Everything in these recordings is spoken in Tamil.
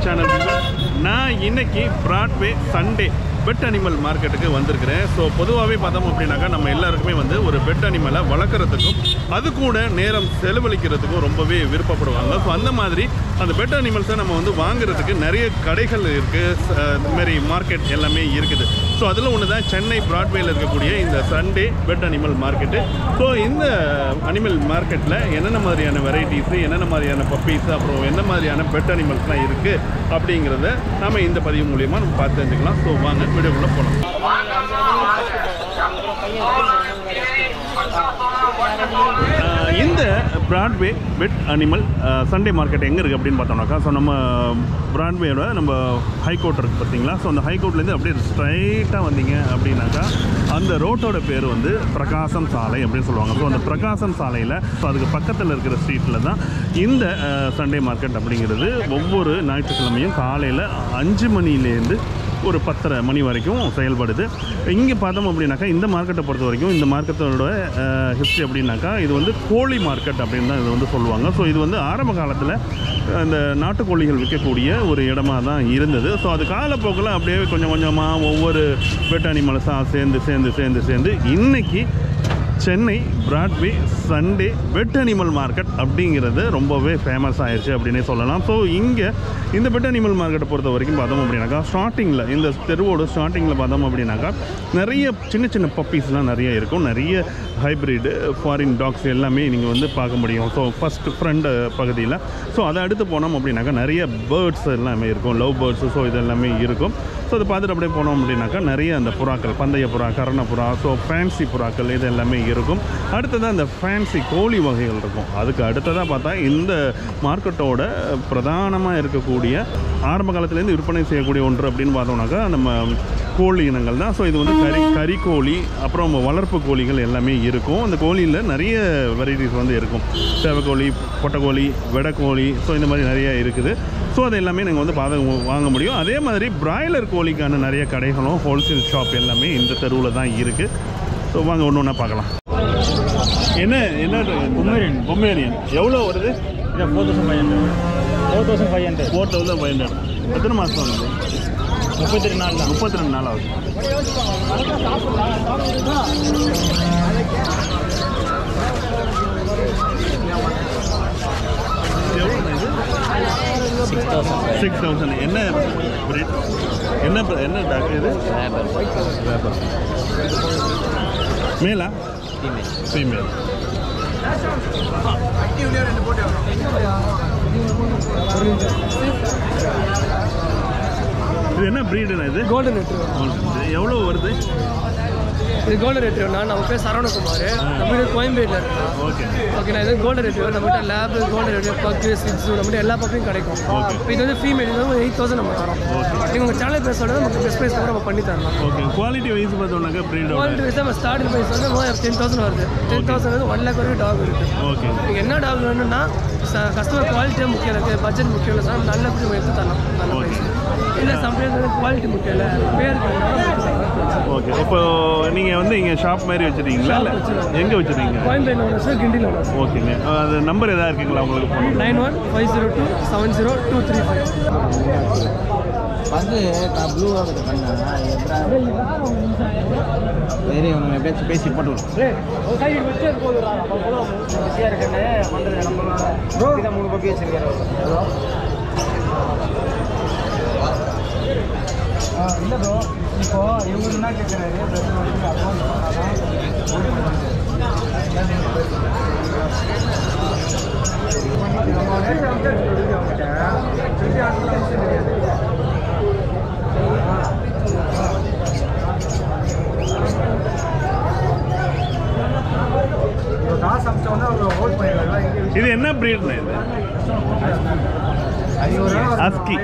சேனல் நான் இன்னைக்கு பிராட்வே சண்டே பெட் அனிமல் மார்க்கெட்டுக்கு வந்திருக்கிறேன் ஸோ பொதுவாகவே பார்த்தோம் அப்படின்னாக்கா நம்ம எல்லாருக்குமே வந்து ஒரு பெட் அனிமலை வளர்க்குறதுக்கும் அது கூட நேரம் செலவழிக்கிறதுக்கும் ரொம்பவே விருப்பப்படுவாங்க ஸோ அந்த மாதிரி அந்த பெட் அனிமல்ஸை நம்ம வந்து வாங்குறதுக்கு நிறைய கடைகள் இருக்குது இந்த மாதிரி மார்க்கெட் எல்லாமே இருக்குது ஸோ அதில் ஒன்று தான் சென்னை பிராட்வேயில் இருக்கக்கூடிய இந்த Sunday pet animal market so இந்த அனிமல் மார்க்கெட்டில் என்னென்ன மாதிரியான வெரைட்டிஸு என்னென்ன மாதிரியான பப்பீஸ் அப்புறம் என்ன மாதிரியான பெட் அனிமல்ஸ்லாம் இருக்குது அப்படிங்கிறத நாம இந்த பதிவு மூலியமாக நம்ம பார்த்து தெரிஞ்சுக்கலாம் ஸோ வாங்க வீடியோக்குள்ளே போகலாம் ஆஹ் இந்த Broadway pet animal Sunday market எங்கே இருக்குது அப்படின்னு பார்த்தோம்னாக்கா ஸோ நம்ம பிராட்வேயோட நம்ம ஹைகோர்ட் இருக்குது பார்த்தீங்களா ஸோ அந்த ஹைகோர்ட்லேருந்து அப்படியே ஸ்ட்ரைட்டாக வந்தீங்க அப்படின்னாக்கா அந்த ரோட்டோட பேர் வந்து பிரகாசம் சாலை அப்படின்னு சொல்லுவாங்க ஸோ அந்த பிரகாசம் சாலையில் ஸோ அதுக்கு பக்கத்தில் இருக்கிற ஸ்ட்ரீட்டில் தான் இந்த சண்டே மார்க்கெட் அப்படிங்கிறது ஒவ்வொரு ஞாயிற்றுக்கிழமையும் காலையில் அஞ்சு மணிலேருந்து ஒரு பத்தரை மணி வரைக்கும் செயல்படுது இங்கே பார்த்தோம் அப்படின்னாக்கா இந்த மார்க்கெட்டை பொறுத்த வரைக்கும் இந்த மார்க்கெட்டோட ஹிஸ்ட்ரி அப்படின்னாக்கா இது வந்து கோழி மார்க்கெட் அப்படின்னு தான் இது வந்து சொல்லுவாங்க ஸோ இது வந்து ஆரம்ப காலத்தில் அந்த நாட்டுக்கோழிகள் விற்கக்கூடிய ஒரு இடமா தான் இருந்தது ஸோ அது காலப்போக்கில் அப்படியே கொஞ்சம் கொஞ்சமாக ஒவ்வொரு பெட் அனிமல்ஸாக சேர்ந்து சேர்ந்து சேர்ந்து சேர்ந்து இன்னைக்கு Chennai Broadway Sunday pet animal market அப்படிங்கிறது ரொம்பவே ஃபேமஸ் ஆயிடுச்சு அப்படின்னே சொல்லலாம் ஸோ இங்கே இந்த பெட் அனிமல் மார்க்கெட்டை பொறுத்த வரைக்கும் பார்த்தோம் அப்படின்னாக்கா ஸ்டார்டிங்கில் இந்த தெருவோட ஸ்டார்டிங்கில் பார்த்தோம் அப்படின்னாக்கா நிறைய சின்ன சின்ன பப்பீஸ்லாம் நிறைய இருக்கும் நிறைய ஹைப்ரிடு ஃபாரின் டாக்ஸ் எல்லாமே நீங்கள் வந்து பார்க்க முடியும் ஸோ ஃபஸ்ட் ஃப்ரண்ட் பகுதியில் ஸோ அதை அடுத்து போனோம் அப்படின்னாக்கா நிறைய பேர்ட்ஸ் எல்லாமே இருக்கும் லவ் பேர்ட்ஸு ஸோ இது எல்லாமே இருக்கும் ஸோ அதை பார்த்துட்டு அப்படியே போனோம் அப்படின்னாக்கா நிறைய அந்த புறாக்கள் பந்தய புறா கரண புறா ஸோ ஃபேன்சி புறாக்கள் இது எல்லாமே இருக்கும் அடுத்ததாக அந்த ஃபேன்சி கோழி வகைகள் இருக்கும் அதுக்கு அடுத்ததாக பார்த்தா இந்த மார்க்கெட்டோட பிரதானமாக இருக்கக்கூடிய ஆரம்ப காலத்துலேருந்து விற்பனை செய்யக்கூடிய ஒன்று அப்படின்னு பார்த்தோம்னாக்கா நம்ம கோழி இனங்கள் தான் ஸோ இது வந்து கறி கறி கோழி அப்புறம் வளர்ப்பு கோழிகள் எல்லாமே இருக்கும் அந்த கோழியில் நிறைய வெரைட்டிஸ் வந்து இருக்கும் சேவக்கோழி பொட்டைக்கோழி வெடைக்கோழி ஸோ இந்த மாதிரி நிறைய இருக்குது ஸோ அது எல்லாமே நீங்கள் வந்து பார்த்து வாங்க முடியும் அதே மாதிரி பிராய்லர் கோழிக்கான நிறைய கடைகளும் ஹோல்சேல் ஷாப் எல்லாமே இந்த தெருவில் தான் இருக்குது ஸோ வாங்க ஒன்று ஒன்றா பார்க்கலாம் என்ன என்ன பொம்மேரியன் பொம்மேரியன் எவ்வளோ வருது இல்லை four thousand five hundred four thousand five hundred four thousand five hundred எத்தனை மாதம் ஆகுது முப்பத்தி ரெண்டு நாள் தான் முப்பத்தி ரெண்டு நாள் ஆகுது சிக்ஸ் தௌசண்ட் சிக்ஸ் தௌசண்ட் என்ன breed? என்ன br- என்ன டாக்டர் இது மேலா ஃபீமேல் இது என்ன ப்ரீடுண்ணா இது கோல்டன் ரெட்ரிவர் இது எவ்வளோ வருது இது கோல்டன் ரெட்ரிவர்னா நம்ம பேர் சரவணகுமார் நம்ம வீடு கோயம்பேட்டில் இருக்கோம் ஓகே ஓகே நான் இது கோல்டன் ரெட்ரிவர் நம்மகிட்ட lab golden retriever pug six நம்மகிட்ட எல்லா பக்கையும் கிடைக்கும் Okay. இப்போ இது வந்து ஃபீமேல் இது வந்து எயிட் தௌசண்ட் நம்ம தரோம் நீங்கள் உங்கள் சேனல் பேர் சொல்கிறது நமக்கு பெஸ்ட் ப்ரைஸ் கூட நம்ம பண்ணி தரலாம் ஓகே குவாலிட்டி வைஸ் பார்த்தோம்னாக்கா ப்ரீடோட குவாலிட்டி வைஸ் நம்ம ஸ்டார்டிங் ப்ரைஸ் வந்து டென் தௌசண்ட் வருது டென் தௌசண்ட் வந்து ஒன் லேக் வரைக்கும் டாக் இருக்குது ஓகே நீங்கள் என்ன டாக் வேணும்னா கஸ்டமர் குவாலிட்டியாக முக்கியம் இருக்குது பட்ஜெட் முக்கியம் இல்லை சார் நல்ல குடி எடுத்து தரலாம் நல்ல Okay. ப்ரைஸ் இல்லை சம்டைம்ஸ் வந்து குவாலிட்டி முக்கியம் இல்லை பேருக்கு வேணாலும் ஓகே இப்போ நீங்கள் வந்து இங்கே ஷாப் மாதிரி வச்சுருக்கீங்களா இல்லை எங்கே வச்சுருக்கீங்க கோயம்பேட்டில் ஒன்று சார் கிண்டியில் ஒன்று சார் ஓகேங்க அது நம்பர் எதாவது இருக்குங்களா உங்களுக்கு phone nine one five zero two seven zero two three five வந்து நான் ப்ளூ ஆகுது பண்ணேன் சரி உனக்கு எப்படியாச்சும் பேசி போட்டு மூணு பப்பி வச்சிருக்கேன் இல்லை ப்ரோ இப்போ இவங்க என்ன கேட்குறாரு காசு அமிச்சோன்னா அவங்க ஹோல்ட் பண்ணிடுறாங்க இது என்ன ப்ரீட்ண்ணா இது அஸ்கி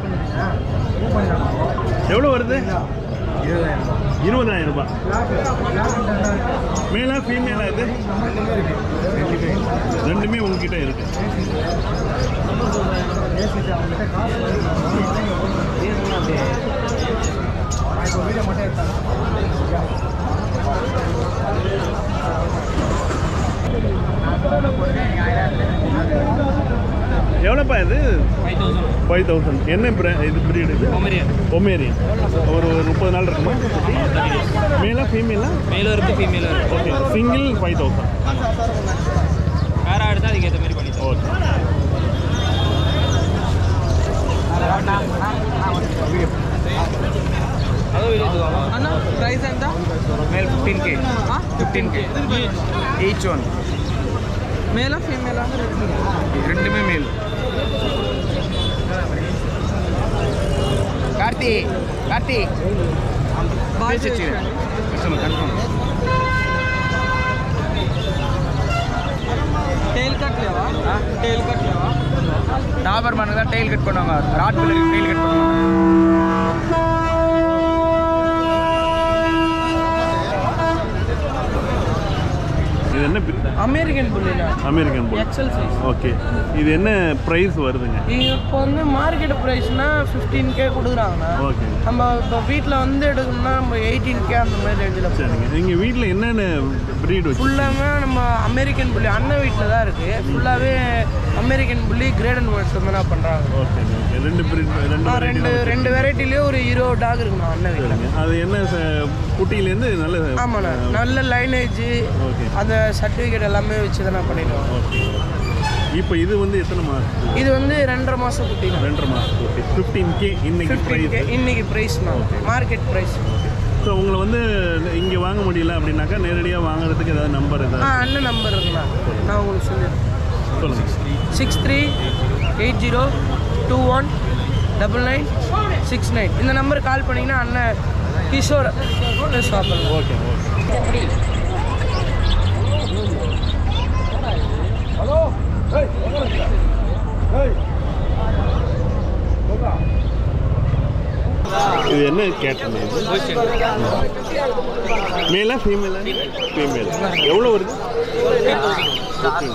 எவ்வளோ வருது இருபதாயிரம் ரூபாய் மேலா ஃபீமேலா இது ரெண்டுமே உங்ககிட்ட இருக்கு எவ்வளோப்பா இது ஃபைவ் தௌசண்ட் என்ன bre- இது பிரீடு இது ஒமேரியன் ஒரு ஒரு முப்பது நாள் இருக்குமா மேலா ஃபீமேலா மேலும் இருக்குது ஃபீமேலும் இருக்குது ஓகே சிங்கிள் ஃபைவ் தௌசண்ட் வேறு எடுத்தால் அதுக்கு ஏற்ற மாதிரி பண்ணி தரோம் ஓகே அதுவும் இருக்குவாங்க అన్న ప్రైస్ ఎంత male fifteen K fifteen K each one మేలా ఫీమేలా ரெண்டுமே மேல் கார்த்தி கார்த்தி பேசி வச்சுக்கிறேன் கன்ஃபார்ம் టైల్ కట్ లేవా టైల్ కట్ లేవా டாபர் மேனுக்கு தான் டெயில் கட் பண்ணுவாங்க ராட் பில்லருக்கு டெயில் கட் பண்ணுவாங்க இது என்ன அமெரிக்கன் புள்ளில American bull XL size okay இது என்ன ப்ரைஸ் வருதுங்க இப்போ வந்து மார்க்கெட் ப்ரைஸ்னா ஃபிஃப்டீன் கே கொடுக்குறாங்கண்ணா ஓகே நம்ம இப்போ வீட்டில் வந்து எடுக்கணும்னா நம்ம எயிட்டீன் கே அந்த மாதிரி ரேஞ்சில் சரிங்க நீங்கள் வீட்டில் என்னென்ன ப்ரீட் வச்சு ஃபுல்லாமே நம்ம அமெரிக்கன் புள்ளி அண்ணன் வீட்டில் தான் இருக்குது ஃபுல்லாகவே அமெரிக்கன் புள்ளி கிரேட் அண்ட் ஒன்ஸ் வந்து நான் பண்ணுறாங்க ஓகேங்க ஓகே ரெண்டு ப்ரீட் ரெண்டு variety ரெண்டு தான் ரெண்டு வெரைட்டிலேயே ஒரு இருபது டாக் இருக்குண்ணா அண்ணன் வீட்டில் வச்சிருக்கீங்க. அது என்ன ச- குட்டியிலேருந்து நல்ல ஆமாண்ணா நல்ல லைனேஜ் ஓகே அந்த சர்டிஃபிகேட் எல்லாமே வச்சு தான் நான் பண்ணிடுவேன் ஓகே இப்போ இது வந்து எத்தனை மாதம் இது வந்து ரெண்டரை மாதம் குட்டிண்ணா ரெண்டரை மாதம் குட்டி ஃபிஃப்டீன் கே இன்னைக்கு ஃபிஃப்டீன் கே ப்ரைஸ் இன்னைக்கு ப்ரைஸ்ண்ணா மார்க்கெட் ப்ரைஸ் ஸோ உங்களை வந்து இங்கே வாங்க முடியல அப்படின்னாக்கா நேரடியாக வாங்குறதுக்கு ஏதாவது நம்பர் ஆ ஏதாவது அண்ணன் நம்பர் இருக்குண்ணா நான் உங்களுக்கு சொல்லிடுறேன் சொல்லுங்கள் six three eight zero two one double nine six nine இந்த நம்பருக்கு கால் பண்ணிங்கன்னா அண்ணன் கிஷோர் ஷாப் ஓகே ஓகே இது என்ன கேட்டது இது மேலா ஃபீமேலா ஃபீமேல் எவ்வளோ வருது ஃபிஃப்டீன்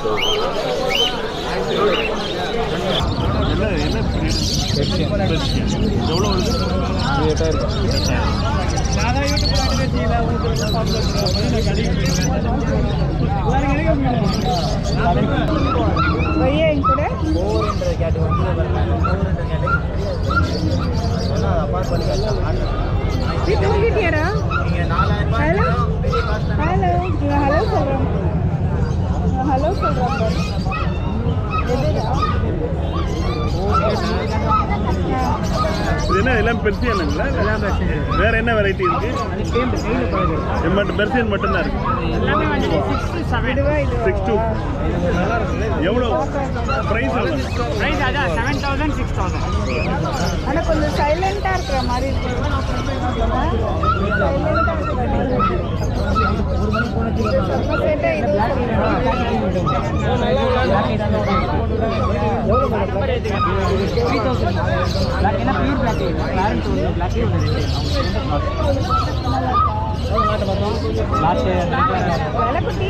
என்ன என்ன breed? Persian. எவ்வளோ வருது భయ్యా ఇంకుడే தூங்கிட்டியாரா ஹலோ ஹலோ இவன் ஹலோ சொல்கிறான் ஹலோ சொல்கிறான் இது என்ன எல்லாம் பெர்சியனுங்களா வேற என்ன வெரைட்டி இருக்கு இது மட்டும் பெர்சியன் மட்டும்தான் இருக்கு சிக்ஸ் டூ எவ்வளோ ப்ரைஸ் எவ்வளோ ஆனால் கொஞ்சம் சைலண்ட்டாக இருக்கிற மாதிரி இருக்கு சைலண்ட்டாக இருக்கிற மாதிரி செட்டாக இது விலைக்குட்டி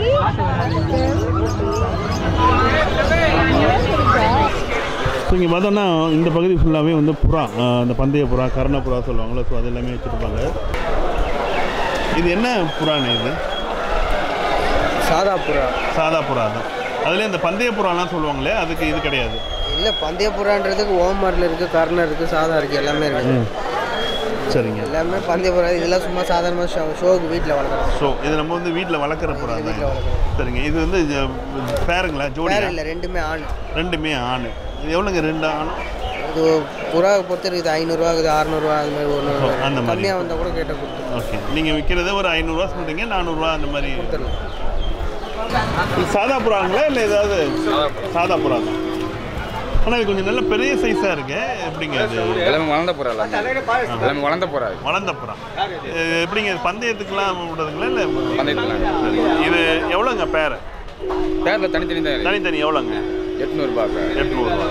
ஸோ இங்கே பார்த்தோன்னா இந்த பகுதி ஃபுல்லாகவே வந்து புறா அஹ், அந்த பந்தய புறா கர்ண புறா சொல்லுவாங்களோ ஸோ அது எல்லாமே வச்சுருப்பாங்க இது என்ன புறான்னு இது சாதா புறா சாதா புறா தான் அதுலேயே இந்த பந்தய புறாலாம் சொல்லுவாங்களே அதுக்கு இது கிடையாது இல்லை பந்தய புறான்றதுக்கு ஓமரில் இருக்குது கர்ணர் இருக்குது சாதா இருக்குது எல்லாமே இருக்குது ம் சரிங்க எல்லாமே பந்தய புறா இதெல்லாம் சும்மா சாதாரணமாக ஷோ ஷோக்கு வீட்டில் வளர்க்குறோம் ஸோ இது நம்ம வந்து வீட்டில் வளர்க்குற புறா தான் வீட்டில் வளர்க்குறோம் சரிங்க இது வந்து பேருங்களா ஜோடி வேறு இல்லை ரெண்டுமே ஆண் ரெண்டுமே ஆண் இது எவ்வளோங்க ரெண்டு ஆணும் இது புறாவை பொறுத்து இருக்குது ஐநூறுரூவா இருக்குது அறநூறுவா அது மாதிரி ஒன்று ஓ, அந்த மாதிரி. கம்மியாக வந்தால் கூட கேட்டால் கொடுத்து ஓகே நீங்கள் விற்கிறது ஒரு ஐநூறுரூவா சொல்கிறீங்க நானூறுரூவா அந்த மாதிரி கொடுத்துடலாம் இது சாதா புறாங்களா இல்லை ஏதாவது சாதா புறா தான் ஆனால் இது கொஞ்சம் நல்ல பெரிய சைஸாக இருக்கு எப்படிங்க அது எல்லாமே வளர்ந்த புறா எல்லாமே எல்லாமே வளர்ந்த புறா இது. வளர்ந்த புறா இது எப்படிங்க இது பந்தயத்துக்குலாம் விடுறதுங்களா இல்லை பந்தயத்துலாம் இது எவ்வளோங்க பேரை பேரில் தனித்தனி தான் இருக்கு தனித்தனி எவ்வளோங்க எட்நூறுபா எட்நூறுரூவா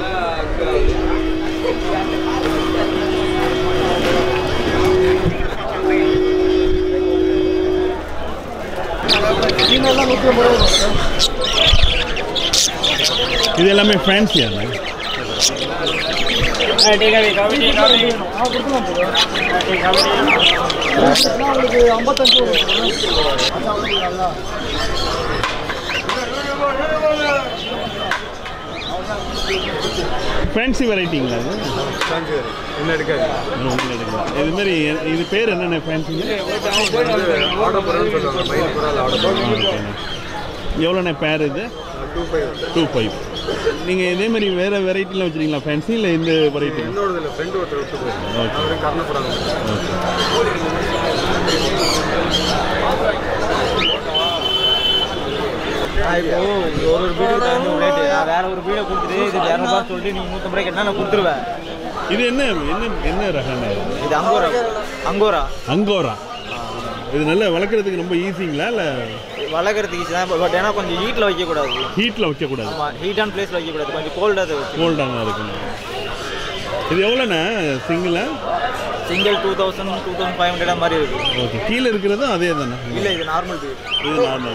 இது எல்லாமே ஃபேன்சியா ஃபேன்சி வெரைட்டிங்களா இது இன்னும் எடுக்காது ஒன்றும் எடுக்கலாம் இது மாதிரி இது பேர் என்னென்ன ஃபேன்சிங்க ஆர்டர் போகிறேன்னு சொல்லுவாங்க பையன் போகிறாள் ஆர்டர் போகிறோம் எவ்வளோண்ணே பேர் இது டூ ஃபைவ் டூ ஃபைவ் நீங்கள் இதே மாதிரி வேறு வெரைட்டிலாம் வச்சுருக்கீங்களா ஃபேன்சி இல்லை இந்த வெரைட்டி என்னோடது இல்லை ஃப்ரெண்டு ஒருத்தர் விட்டு போயிருக்கேன் ஓகே அவரு கர்ணபுரம் நான் இப்போ ஒரு ஒரு வீடு தகுந்த ரேட்டு நான் வேற ஒரு வீடை கொடுத்துட்டு இது இரநூறுபா சொல்லிட்டு நீங்கள் நூற்றம்பது ரூபாய் கேட்டால் நான் கொடுத்துருவேன் இது என்ன என்ன என்ன ரகண்ணே இது அங்கோரா அங்கோரா அங்கோரா இது நல்லா வளர்க்குறதுக்கு ரொம்ப ஈஸிங்களா இல்லை வளர்க்குறதுக்கு ஈஸி தான் பட் ஏன்னா கொஞ்சம் ஹீட்டில் வைக்கக்கூடாது ஹீட்டில் வைக்கக்கூடாது ஆமாம் ஹீட்டான பிளேஸில் வைக்கக்கூடாது கொஞ்சம் கோல்டாக அதை வச்சு கோல்டாக தான் இருக்கணும் இது எவ்வளோண்ணே சிங்கிளா single two thousand two thousand five hundred மாதிரி இருக்குது ஓகே கீழே இருக்கிறதும் அதே தானே இல்லை இது நார்மல் வீடு இது நார்மல்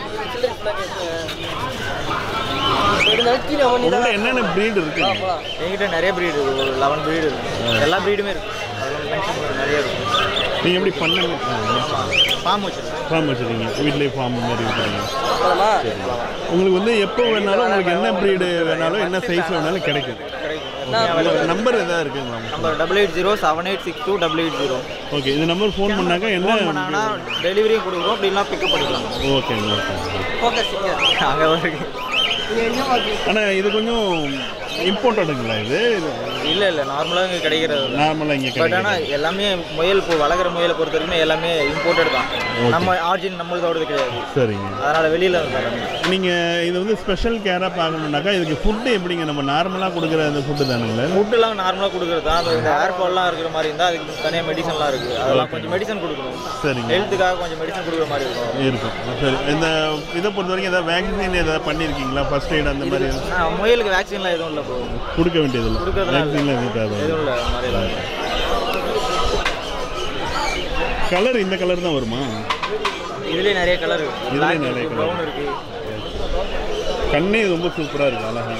உங்கள்கிட்ட என்னென்ன ப்ரீட் இருக்கு என்கிட்ட நிறைய ப்ரீடு இருக்குது ஒரு லெவன் ப்ரீடு இருக்குது எல்லா ப்ரீடுமே இருக்குது அதெல்லாம் mention பண்ண நிறைய இருக்குது நீங்கள் எப்படி பண்ணுங்க ஃபார்ம் வச்சுருக்கேன் ஃபார்ம் வச்சுருக்கீங்க வீட்லேயே ஃபார்ம் மாதிரி வச்சுருக்கீங்க உங்களுக்கு வந்து எப்போ வேணாலும் உங்களுக்கு என்ன ப்ரீடு வேணாலும் என்ன சைஸ் வேணாலும் கிடைக்கும் நம்பர் எதாவது இருக்குங்களா number double eight zero seven eight six two double eight zero okay இந்த நம்பர் ஃபோன் பண்ணாக்கா என்ன ஃபோன் பண்ணாங்கன்னா டெலிவரியும் கொடுக்குறோம் அப்படின்னா பிக்கப் பண்ணிக்கலாம் ஓகேங்க ஓகே அங்கே இருக்கு ஆனால் இது கொஞ்சம் இம்பார்ட்டண்ட்டுங்களா இது இல்லை இல்லை நார்மலாக இங்கே கிடைக்கிறது நார்மலாக இங்கே பட் கிடைக்கும் ஆனால் எல்லாமே முயல் இப்போ வளர்க்குற முயலை பொறுத்த வரைக்கும் எல்லாமே இம்போர்ட்டட் தான் நம்ம ஆர்ஜின் நம்மளதோடது கிடையாது சரிங்க அதனால் வெளியில் தராங்க நீங்கள் இது வந்து ஸ்பெஷல் கேராக பார்க்கணுன்னாக்கா இதுக்கு ஃபுட்டு எப்படிங்க நம்ம நார்மலாக கொடுக்குற அந்த ஃபுட்டு தானுங்களா ஃபுட்டுலாம் நார்மலாக கொடுக்குறது தான் அது இந்த ஏர்பால்லாம் இருக்கிற மாதிரி இருந்தால் அதுக்கு தனியாக மெடிசன்லாம் இருக்குது அதெல்லாம் கொஞ்சம் மெடிசன் கொடுக்கணும் சரிங்க ஹெல்த்துக்காக கொஞ்சம் மெடிசன் கொடுக்குற மாதிரி இருக்கும் இருக்கும் சரி இந்த இதை பொறுத்த வரைக்கும் ஏதாவது வேக்சின் ஏதாவது பண்ணியிருக்கீங்களா ஃபர்ஸ்ட் எய்ட் அந்த மாதிரி எதுவும் ஆ, முயலுக்கு வேக்சின்லாம் எதுவும் இல்லை ப்ரோ கொடுக்க வேண்டியதில்லை கொடுக்கறதுலாம் இல்லை. வேக்சின்லாம் எதுவும் தேவை எதுவும் இல்லை அந்த மாதிரிலாம் கலர் இந்த கலர் தான் வருமா இதுலேயே நிறைய கலர் இருக்குது இதுலயே நிறைய colour. ப்ரௌன் இருக்குது கண்ணே ரொம்ப சூப்பராக இருக்கு அழகா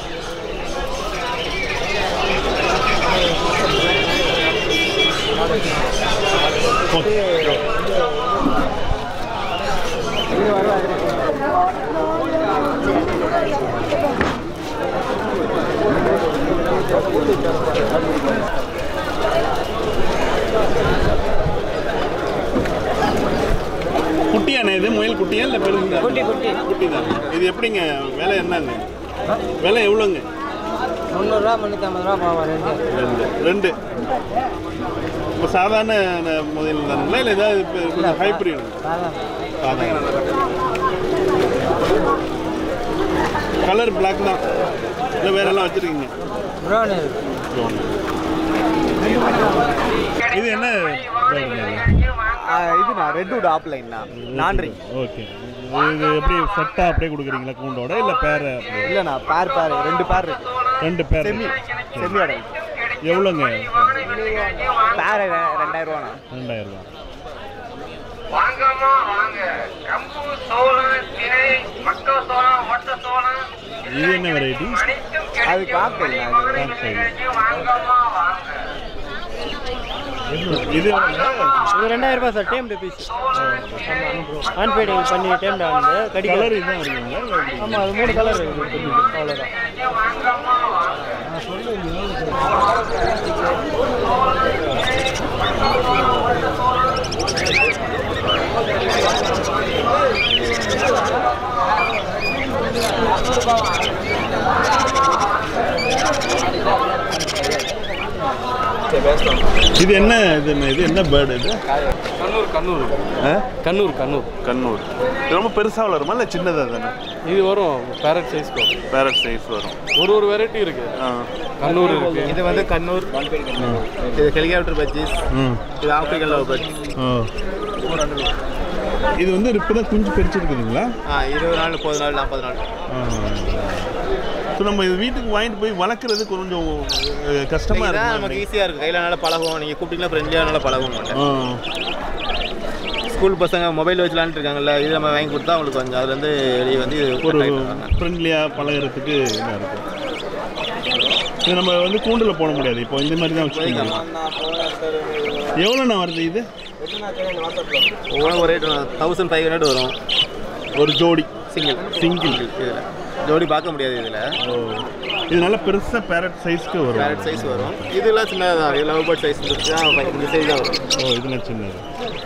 ஓகே குட்டியாண்ணே இது முயல் குட்டியா இல்லை பெருசுங்க குட்டி குட்டி குட்டி தான் இது எப்படிங்க விலை என்னங்க விலை எவ்வளோங்க முந்நூறுரூவா முந்நூற்றம்பது ரூபா போவோம் ரெண்டு ரெண்டு ரெண்டு இப்போ சாதாரண ந- முதல் தானுங்களா இல்லை ஏதாவது இப்போ கொஞ்சம் ஹைப்ரிட் சாதாரண கலர் பிளாக் தான் இல்லை வேற எல்லாம் வச்சுருக்கீங்க ப்ரௌன் இருக்குது இது என்ன இதுண்ணா ரெட்வுட் ஆப்லைன்ண்ணா நான்ரி ஓகே இது எப்படி செட்டாக அப்படியே கொடுக்குறீங்களா கூண்டோட இல்லை பேரை அப்படியே இல்லைண்ணா பேர் பேர் ரெண்டு பேர் இருக்கு ரெண்டு பேர் செமி செமி அடல் எவ்வளோங்க பேர் ரெண்டாயிரம் ரூபாண்ணா ரெண்டாயிரம் ரூபா வாங்கம்மா வாங்க கம்பு சோளம் திணை மக்கள் சோளம் ஒட்ட சோளம் இது என்ன வெரைட்டி அனைத்தும் அது கிடைக்கும் காப்பில் காப்பில். வாங்கம்மா வாங்க இது எவ்வளோங்க? இது ரெண்டாயிரம் ரூபாய் sir tame piece hand feeding பண்ணி டேம் வந்து கடிக்க கலர் இதுதான் இருக்குங்களா இல்லை எப்படி? ஆமாம் அது மூணு கலர் இருக்குது அவ்வளோதான் இது என்ன இது என்ன- இது என்ன பேர்டு இது கண்ணூர் கண்ணூர் கண்ணூர் கண்ணூர் கண்ணூர் இது ரொம்ப பெருசாக வளருமா இல்லை சின்னதாக தானே இது வரும் பேரட் சைஸ் வரும் பேரட் சைஸ் வரும் ஒரு ஒரு வெரைட்டி இருக்கு ஆ கண்ணூர் இருக்கு இது வந்து கண்ணூர் இது ஹெலிகாப்டர் பஜ்ஜீஸ் ம் இது ஆப்பிரிக்கன் லவ் பஜ் ஓ இது வந்து இப்போ தான் குஞ்சு பிரிச்சிருக்குதுங்களா ஆ இருபது நாள் முப்பது நாள் நாற்பது நாள் ஸோ நம்ம இது வீட்டுக்கு வாங்கிட்டு போய் வளர்க்குறது கொஞ்சம் அஹ், கஷ்டமா இதான் இருக்கும் நமக்கு ஈஸியாக இருக்கும் கையில் நல்லா பழகும் நீங்கள் கூப்பிட்டீங்கன்னா ஃப்ரெண்ட்லியாக நல்லா பழகும் மாட்டேன் ஆ ஸ்கூல் பசங்க மொபைல் வச்சு விளாண்டுட்டு இருக்காங்கல்ல இது நம்ம வாங்கி கொடுத்தா அவங்களுக்கு கொஞ்சம் அதுலேருந்து வெளியே வந்து இது ஒரு set ஆயிடுவாங்க. ஃப்ரெண்ட்லியாக பழகுறதுக்கு இதாக இருக்கும் இது நம்ம வந்து கூண்டில் போட முடியாது இப்போ இந்த மாதிரி தான் வச்சுக்க முடியும் எவ்வளோண்ணா வருது இது ஒவ்வொரு ஒரு ரேட் தௌசண்ட் ஃபைவ் ஹண்ட்ரட் வரும் ஒரு ஜோடி சிங்கிள் சிங்கிள் இதில் ஜோடி பார்க்க முடியாது இதில் ஓ இது நல்ல பெருசாக பேரட் சைஸ்க்கு வரும் பேரட் சைஸ் வரும் இதெல்லாம் சின்னதாக தான் இது லவ் பேர்ட் சைஸ் இந்த சைஸ் தான் வரும் ஓ இதெல்லாம் சின்னது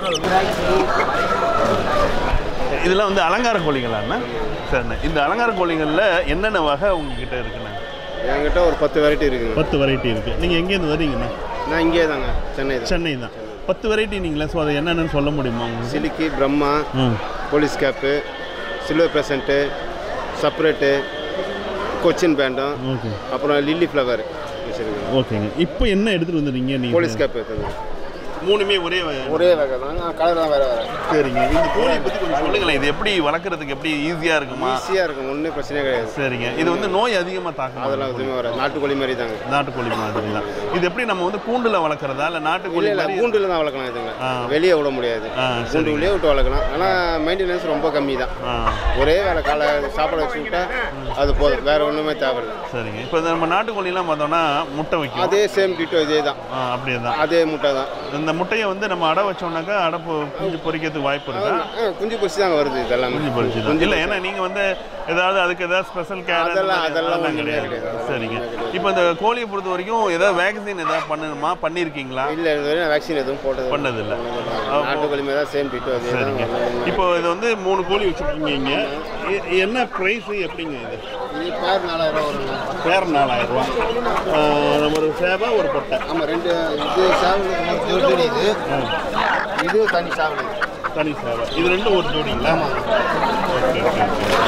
இதெல்லாம் வந்து அலங்கார கோழிங்களாண்ணா சரிண்ணே இந்த அலங்கார கோழிங்களில் என்னென்ன வகை உங்ககிட்ட இருக்குண்ணே என்கிட்ட ஒரு பத்து வெரைட்டி இருக்குங்க பத்து வெரைட்டி இருக்குது நீங்கள் எங்கேருந்து வரீங்கண்ணா நான் இங்கே தாங்க சென்னை தான் சென்னை தான் பத்து வெரைட்டி நீங்களே ஸோ அது என்னென்னு சொல்ல முடியுமா உங்களுக்கு சிலிக்கி பிரம்மா ம் Polish cap silver pheasant Sebright Cochin bantam okay அப்புறம் லில்லி ஃப்ளவர் வச்சுருக்கேன் ஓகேங்க இப்போ என்ன எடுத்துகிட்டு வந்துருக்கீங்க நீங்கள் போலீஸ் கேப் எடுத்தது மூணுமே ஒரே வகை. ஒரே வகை தான் கலர் தான் வேறு வேறு சரிங்க இந்த கோழியை பற்றி கொஞ்சம் சொல்லுங்களேன் இது எப்படி வளர்க்குறதுக்கு எப்படி ஈஸியாக இருக்குமா ஈஸியாக இருக்கும் ஒன்றும் பிரச்சனையே கிடையாது சரிங்க இது வந்து நோய் அதிகமாக தாக்கும் அதெல்லாம் எதுவுமே வராது நாட்டுக்கோழி மாதிரி தாங்க நாட்டுக்கோழி மாதிரி தான் இது எப்படி நம்ம வந்து கூண்டில் வளர்க்குறதா இல்லை நாட்டுக்கோழி இல்லை இல்லை மாதிரி கூண்டில் தான் வளர்க்கலாம் இதுங்க ஆ. வெளியே விட முடியாது ஆ சரி கூண்டுக்குள்ளேயே விட்டு வளர்க்கலாம் ஆனால் மெயின்டெனன்ஸ் ரொம்ப கம்மி தான் ஆ ஒரே வேலை காலை சாப்பாடு வச்சு விட்டா அது போதும் வேற ஒன்றுமே தேவையில்லை சரிங்க இப்போ இந்த நம்ம நாட்டுக்கோழிலாம் பார்த்தோம்னா முட்டை வைக்கும் அதே சேம் டிட்டோ இதே தான் ஆ அப்படியே தான் அதே முட்டை தான் இந்த முட்டையை வந்து நம்ம அடை வச்சோம்னாக்கா அடை பொ- குஞ்சு பொரிக்கிறதுக்கு வாய்ப்பு இருக்கா ஆ, குஞ்சு பொரிச்சு தாங்க வருது இதெல்லாம் குஞ்சு பொரிச்சு தான் இல்லை ஏன்னா நீங்கள் வந்து ஏதாவது அதுக்கு ஏதாவது ஸ்பெஷல் கேர் அதெல்லாம் அதெல்லாம் ஒண்ணும் கிடையாது கிடையாது. சரிங்க இப்போ இந்த கோழியை பொறுத்த வரைக்கும் ஏதாவது வேக்சின் ஏதாவது பண்ணணுமா பண்ணியிருக்கீங்களா இல்லை இது வரையும் வேக்சின் எதுவும் போட்டது பண்ணதில்லை நாட்டுக்கோழி மாதிரி தான் சேம் டிட்டோ அதே சரிங்க தான் இப்போ இது வந்து மூணு கோழி வச்சுருக்கீங்க இங்கே இ- என்ன ப்ரைஸு எப்படிங்க இது இது பேர் நாலாயிரம் வருங்க பேர் நாலாயிரம் ரூபா நம்ம ஒரு சேவை ஒரு பொட்டை ஆமாம் ரெண்டு இது சாவல் ஒரு ஜோடி இது இது தனி சாவல் தனி சேவை இது ரெண்டும் ஒரு ஜோடிங்களா ஓகே ஓகே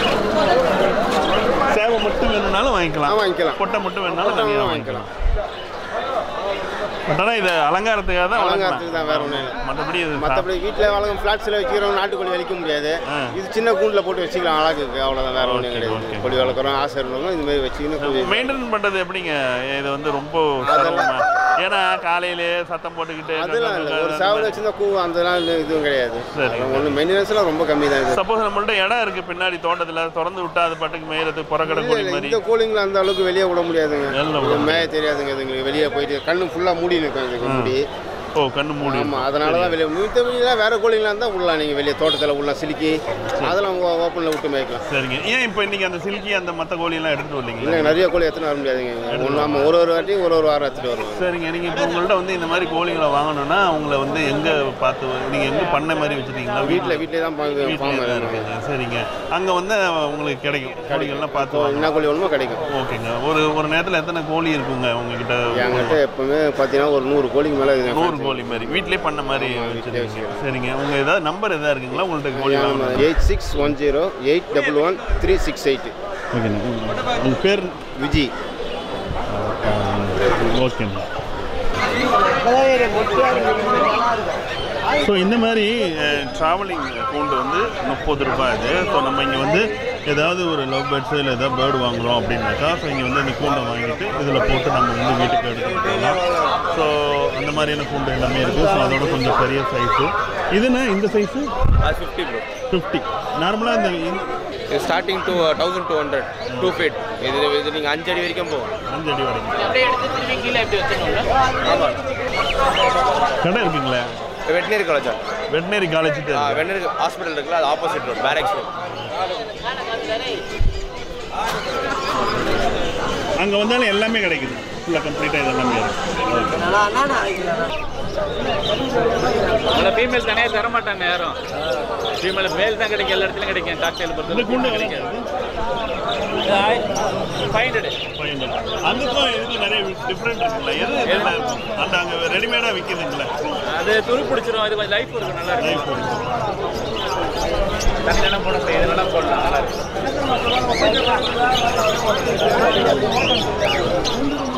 சேவை மட்டும் வேணும்னாலும் வாங்கிக்கலாம் ஆ, வாங்கிக்கலாம். பொட்டை மட்டும் வேணும்னாலும் பொட்டை தனியாக வாங்கிக்கலாம். வாங்கிக்கலாம் பட் ஆனால் இது அலங்காரத்துக்காக தான் அலங்காரத்துக்கு தான் வேற ஒன்றும் இல்லை மற்றபடி இது சாப்~ மற்றபடி வீட்டில் வளர்க்கும் ஃப்ளாட்ஸில் வைக்கிறோம் நாட்டுக்கோழி வலிக்க முடியாது ஆ. இது சின்ன கூண்டில் போட்டு வச்சுக்கலாம் அழகுக்கு அவ்வளோதான் வேற ஒன்றும் ஓகே, கிடையாது ஓகே. கோழி வளர்க்குறோம் ஆசை இருந்தவங்க இந்த மாதிரி வச்சுக்கின்னு கோழி மெயின்டைன் பண்ணுறது எப்படிங்க இது வந்து ரொம்ப சிரமமா ஏன்னா காலையிலே சத்தம் போட்டுக்கிட்டு அதெல்லாம் இல்லை ஒரு சாவல் வச்சிருந்தா கூ அதெல்லாம் இது- இதுவும் கிடையாது சரி. ஒன்றும் மெயின்டெனன்ஸ்லாம் ரொம்ப கம்மி தான் இது சப்போஸ் நம்மள்ட்ட இடம் இருக்கு பின்னாடி தோட்டத்துல திறந்து விட்டா அது பாட்டுக்கு மேயறதுக்கு புறக்கடை இல்ல, கோழி இல்ல, மாதிரி இந்த கோழிங்களை அந்த அளவுக்கு வெளியே விட முடியாதுங்க வெளில விட இது மேய தெரியாதுங்க இதுங்களுக்கு வெளியே போயிட்டு கண்ணு ஃபுல்லாக மூடி நிற்கும் இதுக்கு மூடி ஓ கண்ணு மூடி ஆமாம் அதனால தான் வெளியே மித்தபடிலாம் வேற கோழிங்களா இருந்தால் விடலாம் நீங்கள் வெளியே தோட்டத்தில் உள்ள சிலுக்கி அதெல்லாம் ஓப்பனில் விட்டு மேய்க்கலாம் சரிங்க ஏன் இப்போ இன்னைக்கு அந்த சில்கி அந்த மற்ற கோழி எல்லாம் எடுத்துட்டு வரலீங்களா இல்லை நிறைய கோழி எத்தனை வர முடியாதுங்க ஒன்று நம்ம ஒரு ஒரு வாட்டி ஒரு ஒரு வாரம் எடுத்துகிட்டு வருவோம் சரிங்க நீங்க இப்போ உங்கள்ட்ட வந்து இந்த மாதிரி கோழிகளை வாங்கணும்னா உங்களை வந்து எங்க பார்த்து நீங்க எங்க பண்ண மாதிரி வச்சிருக்கீங்களா வீட்டில் வீட்டிலே தான் வீட்டிலே ஃபார்ம் தான் இருக்குங்க சரிங்க அங்க வந்து உங்களுக்கு கிடைக்கும் கோழிகள்லாம் பார்த்து வாங்கணும் என்ன கோழி வேணுமோ கிடைக்கும் ஓகேங்க ஒரு ஒரு நேரத்தில் எத்தனை கோழி இருக்குங்க உங்ககிட்ட என்கிட்ட எப்பவுமே பார்த்தீங்கன்னா ஒரு நூறு கோழிக்கு மேலே நூறு கோழி மாதிரி வீட்டிலே பண்ண மாதிரி வச்சிருக்கீங்க சரிங்க உங்க ஏதாவது நம்பர் எதாவது இருக்குங்களா உங்கள்ட்ட கோழி வாங்கணும் eight six one zero eight double one three six eight ஓகேண்ணா உங்க பேர் விஜி ஓகேண்ணா ஸோ இந்த மாதிரி ட்ராவலிங் அக்கௌண்ட் வந்து முப்பது ரூபாய் இது ஸோ நம்ம இங்கே வந்து ஏதாவது ஒரு லவ் பேர்ட்ஸு இல்லை ஏதாவது பேர்டு வாங்குறோம் அப்படின்னாக்கா ஸோ இங்கே வந்து இந்த கூண்டை வாங்கிட்டு இதில் போட்டு நம்ம வந்து வீட்டுக்கு எடுத்துகிட்டு போகலாம் ஸோ அந்த மாதிரியான கூண்டு எல்லாமே இருக்குது ஸோ அதோட கொஞ்சம் பெரிய சைஸு இதுனா இந்த சைஸு அது ஃபிஃப்டி ப்ரோ ஃபிஃப்டி நார்மலாக இந்த இந்த- இது starting two thousand two hundred two feet இது இது நீங்கள் அஞ்சு அடி வரைக்கும் போகும் அஞ்சு அடி வரைக்கும் கடை இருக்குங்களே veterinary college veterinary college veterinary hospital இருக்குல்ல அது ஆப்போசிட் ரோட் பேரக்ஸ் ரோட் அங்கே வந்தாலும் எல்லாமே கிடைக்குது ஃபுல்லாக கம்ப்ளீட்டாக இது எல்லாமே அதில் ஃபீமேல் தனியாக தர மாட்டாங்க யாரும் ஃபீமேல் மேல் தான் கிடைக்கும் எல்லா இடத்துலையும் கிடைக்கும் டாக்டர் இந்த கூண்டு பொறுத்து கிடைக்காது ஃபைவ் ஹண்ட்ரட் அதுக்கும் இதுக்கும் நிறைய டிஃப்ரெண்ட் இருக்குல்ல எது இதுல அந்த அங்கே ரெடிமேடாக விற்கிதுங்களே அது துரு பிடிச்சிரும் அது கொஞ்சம் லைஃப் இருக்கும் நல்லா இருக்கும் லைஃப் தண்ணி நல்லா போட முடியாது நல்லா போடலாம் நல்லா இருக்கும்